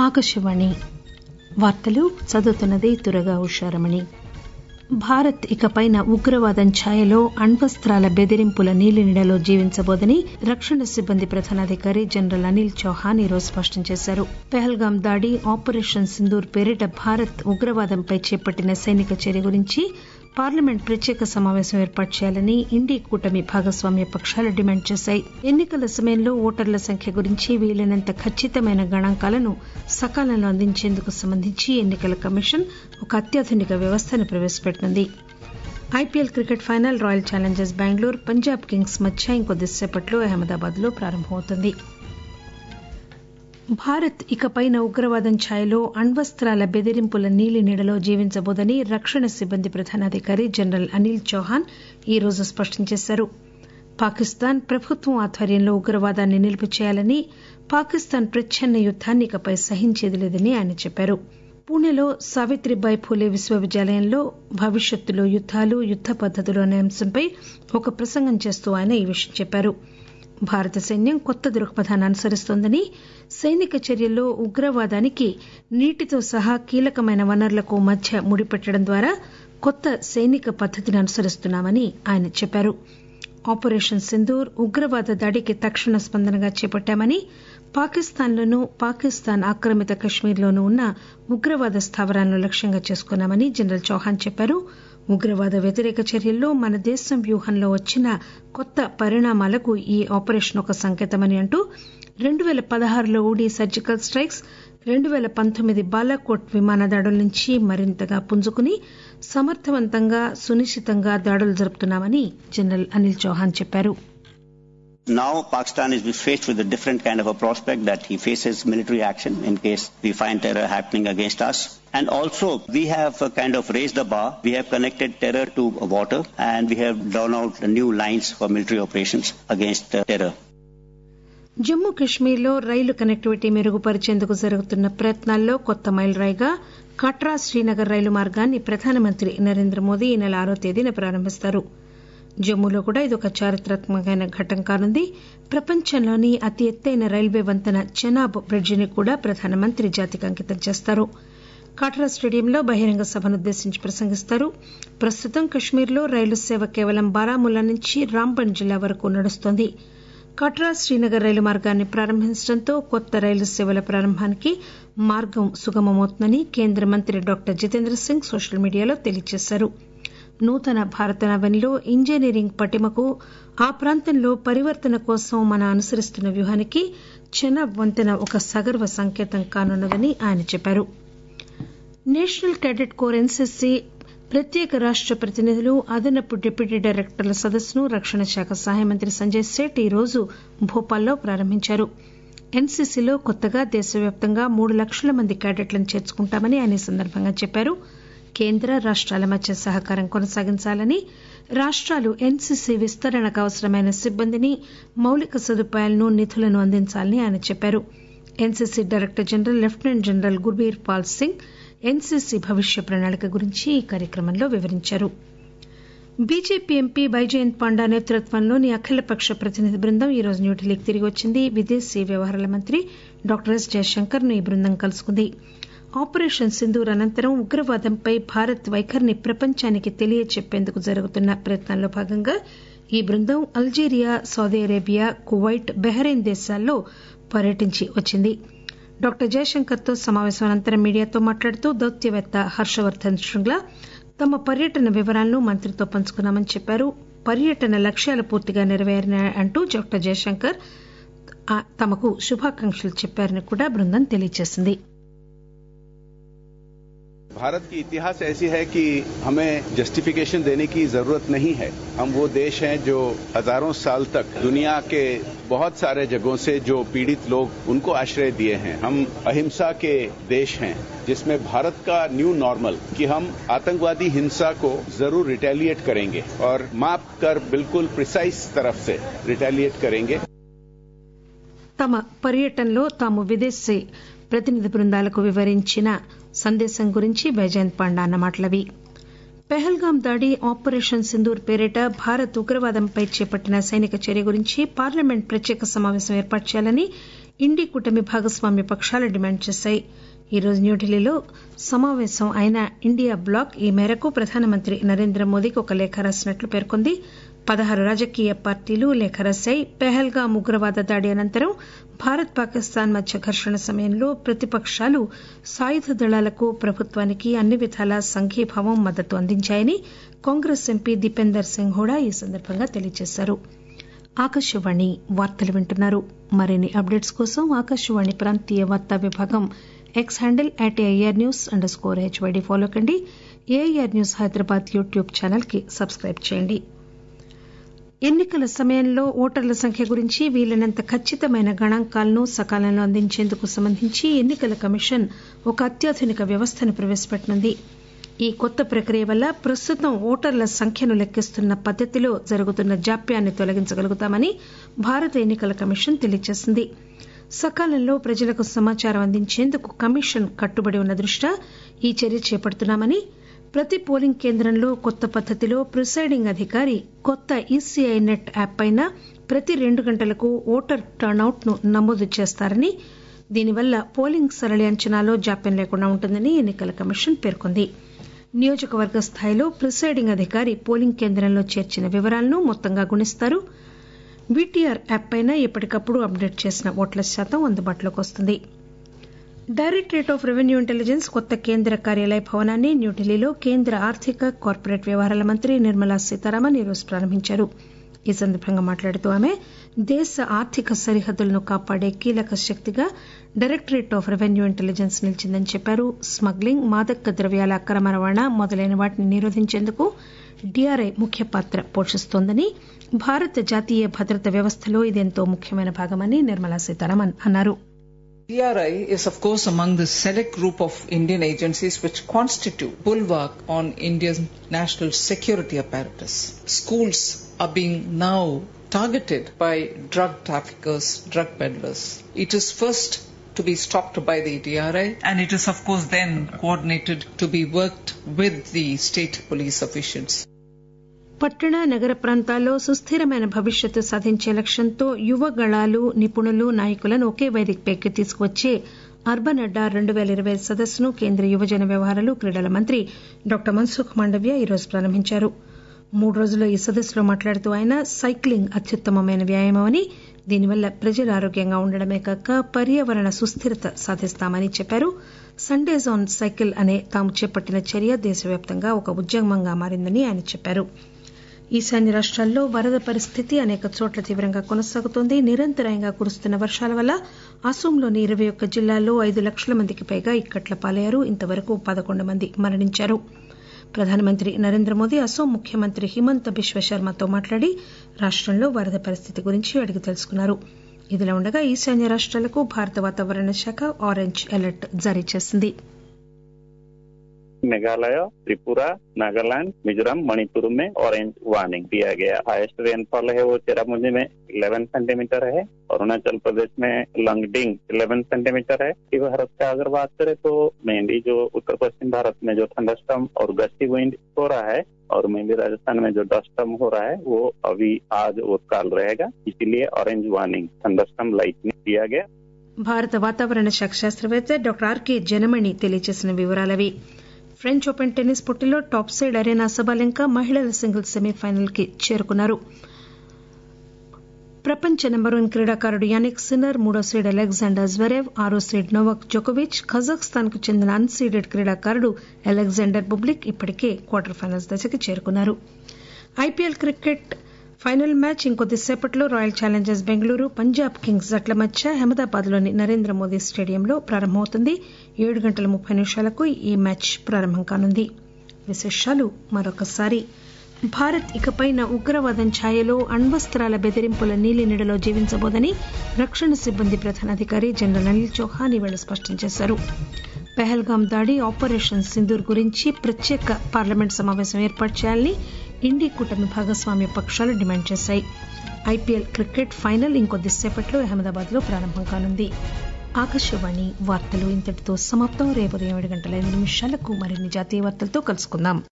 ఆకాశవాణి వార్తలు చదువుతున్నది దురగా ఉషారమణి భారత్ ఇకపైన ఉగ్రవాదం ఛాయలో అణ్వస్తాల బెదిరింపుల నీలినీడలో జీవించబోదని రక్షణ సిబ్బంది ప్రధానాధికారి జనరల్ అనిల్ చౌహాన్ ఈరోజు స్పష్టం చేశారు పెహల్గాం దాడి ఆపరేషన్ సింధూర్ పేరిట భారత్ ఉగ్రవాదంపై చేపట్టిన సైనిక చర్య గురించి పార్లమెంట్ ప్రత్యేక సమాపేశం ఏర్పాటు చేయాలని ఇండీ కూటమి భాగస్వామ్య పకాలు డిమాండ్ చేశాయి ఎన్నికల సమయంలో ఓటర్ల సంఖ్య గురించి వీలైనంత ఖచ్చితమైన గణాంకాలను సకాలంలో అందించేందుకు సంబంధించి ఎన్నికల కమిషన్ ఒక అత్యాధునిక వ్యవస్థను ప్రవేశపెట్టనుంది IPL cricket final Royal Challengers Bengaluru Punjab Kings మధ్య ఇంకొద్దిసేపట్లో అహ్మదాబాద్ లో ప్రారంభమవుతుంది భారత్ ఇకపైన ఉగ్రవాదం ఛాయలో అణ్వస్తాల బెదిరింపుల నీలి నీడలో జీవించబోదని రక్షణ సిబ్బంది ప్రధానాధికారి జనరల్ అనిల్ చౌహాన్ ఈరోజు స్పష్టం చేశారు పాకిస్తాన్ ప్రభుత్వం ఆధ్వర్యంలో ఉగ్రవాదాన్ని నిలుపు చేయాలని పాకిస్తాన్ ప్రచ్చన్న యుద్దాన్ని ఇకపై సహించేది లేదని ఆయన చెప్పారు పూణెలో సావిత్రిబాయి పూలే విశ్వవిద్యాలయంలో భవిష్యత్తులో యుద్దాలు యుద్ద పద్దతులు అనే అంశంపై ఒక ప్రసంగం చేస్తూ ఆయన ఈ విషయం చెప్పారు భారత సైన్యం కొత్త దృక్పథాన్ని అనుసరిస్తోందని సైనిక చర్యల్లో ఉగ్రవాదానికి నీటితో సహా కీలకమైన వనరులకు మధ్య ముడిపెట్టడం ద్వారా కొత్త సైనిక పద్దతిని అనుసరిస్తున్నామని ఆయన చెప్పారు ఆపరేషన్ సింధూర్ ఉగ్రవాద దాడికి తక్షణ స్పందనగా చేపట్టామని పాకిస్తాన్లోనూ పాకిస్తాన్ ఆక్రమిత కశ్మీర్లోనూ ఉన్న ఉగ్రవాద స్థావరాలను లక్ష్యంగా చేసుకున్నామని జనరల్ చౌహాన్ చెప్పారు ఉగ్రవాద వ్యతిరేక చర్యల్లో మన దేశం వ్యూహంలో వచ్చిన కొత్త పరిణామాలకు ఈ ఆపరేషన్ ఒక సంకేతమని అంటూ రెండు పేల పదహారులో ఉడీ సర్జికల్ స్టైక్స్ రెండు పేల పంతొమ్మిది బాలాకోట్ విమాన దాడుల నుంచి మరింతగా పుంజుకుని సమర్థవంతంగా సునిశితంగా దాడులు జరుపుతున్నామని జనరల్ అనిల్ చౌహాన్ చెప్పారు Now Pakistan is faced with a different kind of a prospect that he faces military action in case we find terror happening against us. And also we have kind of raised the bar. We have connected terror to water and we have drawn out new lines for military operations against terror. Jammu కశ్మీర్లో రైలు connectivity మెరుగుపరిచేందుకు జరుగుతున్న ప్రయత్నాల్లో కొత్త మైలురాయిగా కట్రా శ్రీనగర్ రైలు మార్గాన్ని ప్రధానమంత్రి నరేంద్ర మోదీ ఈ నెల ఆరో తేదీన ప్రారంభిస్తారు జమ్మూలో కూడా ఇదొక చారిత్రాత్మకమైన ఘట్టం కానుంది ప్రపంచంలోని అతి ఎత్తైన రైల్వే వంతెన చెనాబ్ బ్రిడ్జిని కూడా ప్రధానమంత్రి జాతికి అంకితం చేస్తారు కాట్రా స్టేడియంలో బహిరంగ సభనుద్దేశించి ప్రసంగిస్తారు ప్రస్తుతం కశ్మీర్లో రైలు సేవ కేవలం బారాముల్లా నుంచి రాంబన్ జిల్లా వరకు నడుస్తోంది కట్రా శ్రీనగర్ రైలు మార్గాన్ని ప్రారంభించడంతో కొత్త రైలు సేవల ప్రారంభానికి మార్గం సుగమమవుతుందని కేంద్ర మంత్రి డాక్టర్ జితేంద్ర సింగ్ సోషల్ మీడియాలో తెలియజేశారు నూతన భారత నవనిలో ఇంజనీరింగ్ పటిమకు ఆ ప్రాంతంలో పరివర్తన కోసం మనం అనుసరిస్తున్న వ్యూహానికి చెనాబ్ వంతెన ఒక సగర్వ సంకేతం కానున్నదని ఆయన చెప్పారు నేషనల్ క్యాడెట్ కోర్ ఎన్సీసీ ప్రత్యేక రాష్ట ప్రతినిధులు అదనపు డిప్యూటీ డైరెక్టర్ల సదస్సును రక్షణ శాఖ సహాయ మంత్రి సంజయ్ సేఠ్ ఈరోజు భోపాల్లో ప్రారంభించారు ఎన్సీసీలో కొత్తగా దేశవ్యాప్తంగా మూడు లక్షల మంది క్యాడెట్లను చేర్చుకుంటామని ఆయన ఈ సందర్భంగా చెప్పారు కేంద్ర రాష్టాల మధ్య సహకారం కొనసాగించాలని రాష్టాలు ఎన్సీసీ విస్తరణకు అవసరమైన సిబ్బందిని మౌలిక సదుపాయాలను నిధులను అందించాలని ఆయన చెప్పారు NCC director general lieutenant general Gurbir Pal Singh NCC భవిష్య ప్రణాళిక గురించి ఈ కార్యక్రమంలో వివరించారు బీజేపీ ఎంపీ బైజయంత్ పాండా నేతృత్వంలోని అఖిలపక్ష ప్రతినిధి బృందం ఈరోజు న్యూఢిల్లీకి తిరిగి వచ్చింది విదేశీ వ్యవహారాల మంత్రి డాక్టర్ ఎస్ జయశంకర్ ను ఈ బృందం కలుసుకుంది ఆపరేషన్ సింధూర్ అనంతరం ఉగ్రవాదంపై భారత్ వైఖరిని ప్రపంచానికి తెలియచెప్పేందుకు జరుగుతున్న ప్రయత్నాల్లో భాగంగా ఈ బృందం Algeria Saudi Arabia Kuwait Bahrain దేశాల్లో పర్యటించి వచ్చింది డాక్టర్ జయశంకర్ తో సమావేశం అనంతరం మీడియాతో మాట్లాడుతూ దౌత్యవేత్త హర్షవర్దన్ శృంగ్లా తమ పర్యటన వివరాలను మంత్రితో పంచుకున్నామని చెప్పారు పర్యటన లక్ష్యాలు పూర్తిగా నెరవేరినాయంటూ అంటూ డాక్టర్ జయశంకర్ తమకు శుభాకాంక్షలు చెప్పారని కూడా బృందం తెలియజేసింది भारत की इतिहास ऐसी है कि हमें जस्टिफिकेशन देने की जरूरत नहीं है हम वो देश हैं जो हजारों साल तक दुनिया के बहुत सारे जगहों से जो पीड़ित लोग उनको आश्रय दिए हैं हम अहिंसा के देश हैं जिसमें भारत का न्यू नॉर्मल कि हम आतंकवादी हिंसा को जरूर रिटेलिएट करेंगे और माप कर बिल्कुल प्रिसाइज तरफ से रिटेलिएट करेंगे తమ పర్యటనలో తాము విదేశీ ప్రతినిధి బృందాలకు వివరించిన సందేశం గురించి బైజయంత్ పాండా అన్న మాటలవి పెహల్గాం దాడి ఆపరేషన్ సింధూర్ పేరిట భారత్ ఉగ్రవాదంపై చేపట్టిన సైనిక చర్య గురించి పార్లమెంట్ ప్రత్యేక సమావేశం ఏర్పాటు చేయాలని ఇండి కూటమి భాగస్వామ్య పక్షాలు డిమాండ్ చేశాయి ఈరోజు న్యూఢిల్లీలో సమావేశం అయిన ఇండియా బ్లాక్ ఈ మేరకు ప్రధానమంత్రి నరేంద్ర మోదీకి ఒక లేఖ రాసినట్లు పేర్కొంది పదహారు రాజకీయ పార్టీలు లేఖ రాశాయి పెహల్గాం ఉగ్రవాద దాడి అనంతరం భారత్ పాకిస్తాన్ మధ్య ఘర్షణ సమయంలో ప్రతిపకాలు సాయుధ దళాలకు ప్రభుత్వానికి అన్ని విధాలా సంఘీభావం మద్దతు అందించాయని కాంగ్రెస్ ఎంపీ దీపేందర్ సింగ్ హూడా ఈ సందర్భంగా తెలియజేశారు ఆకాశవాణి వార్తలు వింటున్నారు మరిన్ని అప్డేట్స్ కోసం ఆకాశవాణి ప్రాంతీయ వార్తా విభాగం X handle at A R news under score H Y D follow కండి A R news Hyderabad YouTube channel కి సబ్స్క్రైబ్ చేయండి ఎన్నికల సమయంలో ఓటర్ల సంఖ్య గురించి వీలైనంత ఖచ్చితమైన గణాంకాలను సకాలంలో అందించేందుకు సంబంధించి ఎన్నికల కమిషన్ ఒక అత్యాధునిక వ్యవస్థను ప్రవేశపెట్టనుంది ఈ కొత్త ప్రక్రియ వల్ల ప్రస్తుతం ఓటర్ల సంఖ్యను లెక్కిస్తున్న పద్దతిలో జరుగుతున్న జాప్యాన్ని తొలగించగలుగుతామని భారత ఎన్నికల కమిషన్ తెలియజేసింది సకాలంలో ప్రజలకు సమాచారం అందించేందుకు కమిషన్ కట్టుబడి ఉన్న దృష్ట్యా ఈ చర్య చేపడుతున్నామని ప్రతి పోలింగ్ కేంద్రంలో కొత్త పద్దతిలో ప్రిసైడింగ్ అధికారి కొత్త ఈసీఐ నెట్ యాప్ పైన ప్రతి రెండు గంటలకు ఓటర్ టర్నౌట్ ను నమోదు చేస్తారని దీనివల్ల పోలింగ్ సరళి అంచనాలో జాప్యం లేకుండా ఉంటుందని ఎన్నికల కమిషన్ పేర్కొంది నియోజకవర్గ స్థాయిలో ప్రిసైడింగ్ అధికారి పోలింగ్ కేంద్రంలో చేర్చిన వివరాలను మొత్తంగా గుణిస్తారు బీటీఆర్ యాప్ పైన ఎప్పటికప్పుడు అప్డేట్ చేసిన ఓట్ల శాతం అందుబాటులోకి వస్తుంది డైరెక్టరేట్ ఆఫ్ రెవెన్యూ ఇంటెలిజెన్స్ కొత్త కేంద్ర కార్యాలయ భవనాన్ని న్యూఢిల్లీలో కేంద్ర ఆర్థిక కార్పొరేట్ వ్యవహారాల మంత్రి నిర్మలా సీతారామన్ ఈరోజు ప్రారంభించారు ఈ సందర్భంగా మాట్లాడుతూ ఆమె దేశ ఆర్థిక సరిహద్దులను కాపాడే కీలక శక్తిగా డైరెక్టరేట్ ఆఫ్ రెవెన్యూ ఇంటెలిజెన్స్ నిలిచిందని చెప్పారు స్మగ్లింగ్ మాదక ద్రవ్యాల అక్రమ రవాణా మొదలైన వాటిని నిరోధించేందుకు డీఆర్ఐ ముఖ్య పాత్ర పోషిస్తోందని భారత జాతీయ భద్రత వ్యవస్థలో ఇదెంతో ముఖ్యమైన భాగమని నిర్మలా సీతారామన్ అన్నారు DRI is of course among the select group of Indian agencies which constitute bulwark on India's national security apparatus. Schools are being now targeted by drug traffickers, drug peddlers. It is first to be stopped by the DRI and it is of course then coordinated to be worked with the state police officials. పట్టణ నగర ప్రాంతాల్లో సుస్థిరమైన భవిష్యత్తు సాధించే లక్ష్యంతో యువ గళాలు నిపుణులు నాయకులను ఒకే వేదికపైకి తీసుకువచ్చే అర్బన్ అడ్డా రెండు పేల ఇరవై సదస్సును కేంద్ర యువజన వ్యవహారాలు క్రీడల మంత్రి డాక్టర్ మన్సుఖ్ మాండవ్య ఈరోజు ప్రారంభించారు మూడు రోజుల ఈ సదస్సులో మాట్లాడుతూ ఆయన సైక్లింగ్ అత్యుత్తమమైన వ్యాయామమని దీనివల్ల ప్రజలు ఆరోగ్యంగా ఉండడమే కాక పర్యావరణ సుస్థిరత సాధిస్తామని చెప్పారు సండేస్ ఆన్ సైకిల్ అనే తాము చేపట్టిన చర్య దేశవ్యాప్తంగా ఒక ఉద్యమంగా మారిందని ఆయన చెప్పారు ఈశాన్య రాష్ట్రాల్లో వరద పరిస్థితి అనేక చోట్ల తీవ్రంగా కొనసాగుతోంది నిరంతరాయంగా కురుస్తున్న వర్షాల వల్ల అసోంలోని ఇరవై ఒక్క జిల్లాల్లో ఐదు లక్షల మందికి పైగా ఇక్కట్ల పాలయ్యారు ఇంతవరకు పదకొండు మంది మరణించారు ప్రధానమంత్రి నరేంద్ర మోదీ అసోం ముఖ్యమంత్రి హిమంత బిశ్వశర్మతో మాట్లాడి రాష్టంలో వరద పరిస్థితి గురించి అడిగి తెలుసుకున్నారు ఇదిలా ఉండగా ఈశాన్య రాష్ట్రాలకు భారత వాతావరణ శాఖ ఆరెంజ్ అలర్ట్ జారీ చేసింది मेघालय त्रिपुरा नागालैंड मिजोरम मणिपुर में ऑरेंज वार्निंग दिया गया हाईएस्ट रेनफॉल है वो चेरापूंजी में 11 सेंटीमीटर है अरुणाचल प्रदेश में लंगडिंग 11 सेंटीमीटर है कि भारत का अगर बात करें तो मेनली जो उत्तर पश्चिम भारत में जो थंडरस्टम और गस्ती विंड हो रहा है और मेनली राजस्थान में जो डस्टम हो रहा है वो अभी आज और कल रहेगा इसीलिए ऑरेंज वार्निंग थंडरस्टम लाइटनिंग दिया गया భారత వాతావరణ శాఖ శాస్త్రవేత్త డాక్టర్ ఆర్కే జనమణి తెలియజేసిన వివరాలవి ఫ్రెంచ్ ఓపెన్ టెన్నిస్ పోటీలో టాప్ సైడ్ అరేనా సబాలెంకా మహిళల సింగిల్స్ సెమీఫైనల్ కి చేరుకున్నారు ప్రపంచ నెంబర్ వన్ క్రీడాకారుడు యానిక్ సిన్నర్ మూడో సీడ్ అలెగ్జాండర్ జ్వరేవ్ ఆరో సీడ్ నోవాక్ జోకోవిచ్ కజాఖ్స్తాన్ కు చెందిన అన్సీడెడ్ క్రీడాకారుడు అలెగ్జాండర్ బుబ్లిక్ ఇప్పటికే క్వార్టర్ ఫైనల్స్ దశకి చేరుకున్నారు ఐపీఎల్ క్రికెట్ ఫైనల్ మ్యాచ్ ఇంకొద్దిసేపట్లో Royal Challengers Bengaluru Punjab Kings జట్ల మధ్య అహ్మదాబాద్లోని నరేంద్ర మోదీ స్టేడియంలో ప్రారంభమవుతుంది ఏడు గంటల ముప్పై నిమిషాలకు ఈ మ్యాచ్ ప్రారంభం కానుంది విశేషాలు మరొకసారి భారత్ ఇకపైన ఉగ్రవాదం ఛాయలో అణ్వస్త్రాల బెదిరింపుల నీలి నీడలో జీవించబోదని రక్షణ సిబ్బంది ప్రధానాధికారి జనరల్ అనిల్ చౌహాన్ ఈవేళ స్పష్టం చేశారు పెహల్గాం దాడి ఆపరేషన్ సింధూర్ గురించి ప్రత్యేక పార్లమెంట్ సమావేశం ఏర్పాటు చేయాలని ఇండి కూటమి భాగస్వామ్య పక్షాలు డిమాండ్ చేశాయి ఐపీఎల్ క్రికెట్ ఫైనల్ ఇంకొద్దిసేపట్లో అహ్మదాబాద్ లో ప్రారంభం కానుంది ఆకాశవాణి వార్తలు ఇంతటితో సమాప్తం రేపు ఉదయం ఏడు గంటల ఐదు నిమిషాలకు మరిన్ని జాతీయ వార్తలతో కలుసుకుందాం